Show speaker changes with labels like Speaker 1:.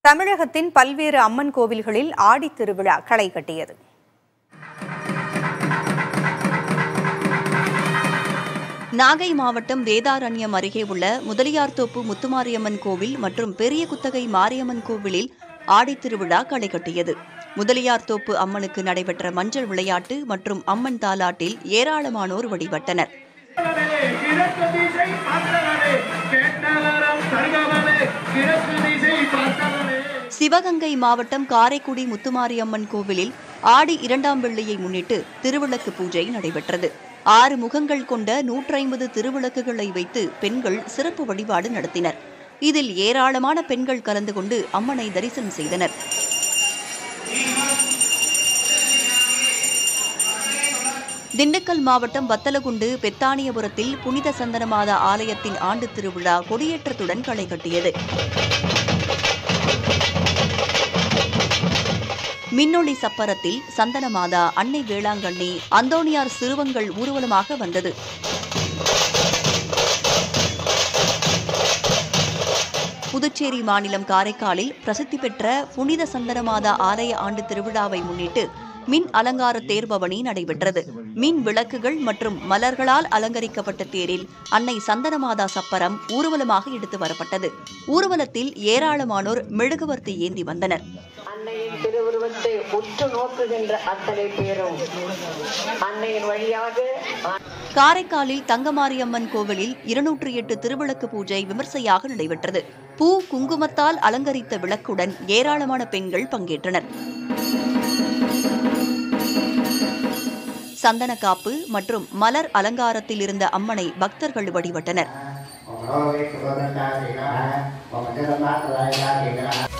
Speaker 1: தமிழகத்தின் பல்வேறு அம்மன் கோவில்களில் ஆடித் திருவிழா களை கட்டியது
Speaker 2: நாகை மாவட்டம் வேதாரண்யம் அருகே உள்ள முதலியார்தோப்பு முத்துமாரியம்மன் கோவில் மற்றும் பெரிய குத்தகை மாரியம்மன் கோவிலில் ஆடித் திருவிழா களை கட்டியது முதலியார்தோப்பு அம்மனுக்கு நடைபெற்ற மஞ்சள் விளையாட்டு மற்றும் அம்மன் தாலாட்டில் ஏராளமானோர் வழிபட்டனர்
Speaker 3: கிழக்கு திசை பார்த்தவனே கேட்டவரம் தருகவனே கிழக்கு திசை பார்த்தவனே
Speaker 2: சிவகங்கை மாவட்டம் காரைக்குடி முத்துமாரியம்மன் கோவிலில் ஆடி இரண்டாம் வெள்ளியை முன்னிட்டு திருவிளக்கு பூஜை நடைபெற்றது ஆறு முகங்கள் கொண்ட நூற்றைம்பது திருவிளக்குகளை வைத்து பெண்கள் சிறப்பு வழிபாடு நடத்தினர் இதில் ஏராளமான பெண்கள் கலந்து கொண்டு அம்மனை தரிசனம் செய்தனர் திண்டுக்கல் மாவட்டம் வத்தலகுண்டு பெத்தானியபுரத்தில் புனித சந்தனமாத ஆலயத்தின் ஆண்டு திருவிழா கொடியேற்றத்துடன் களை கட்டியது மின்னொளி சப்பரத்தில் சந்தனமாதா அன்னை வேளாங்கண்ணி அந்தோணியார் சிறுவங்கள் ஊர்வலமாக வந்தது புதுச்சேரி மாநிலம் காரைக்காலில் பிரசித்தி பெற்ற புனித சந்தனமாதா ஆலய ஆண்டு திருவிழாவை முன்னிட்டு மின் அலங்கார தேர்பவனி நடைபெற்றது மின் விளக்குகள் மற்றும் மலர்களால் அலங்கரிக்கப்பட்ட தேரில் அன்னை சந்தனமாதா சப்பரம் ஊர்வலமாக எடுத்து வரப்பட்டது ஊர்வலத்தில் ஏராளமானோர் மெழுகுவர்த்தி ஏந்தி வந்தனர்
Speaker 4: அன்னையின் திருவுருவத்தை உற்று நோக்குகின்ற அத்தனை பேரும் அன்னையின் வழியாக
Speaker 2: காரைக்காலில் தங்கமாரியம்மன் கோவிலில் இருநூற்றி எட்டு திருவிளக்கு பூஜை விமர்சையாக நடைபெற்றது பூ குங்குமத்தால் அலங்கரித்த விளக்குடன் ஏராளமான பெண்கள் பங்கேற்றனர் சந்தனக்காப்பு மற்றும் மலர் அலங்காரத்தில் இருந்த அம்மனை பக்தர்கள் வழிபட்டனர்
Speaker 5: ของเราเล็กตัวนั้นได้สินะของมันจะละมัดอะไรได้สินะ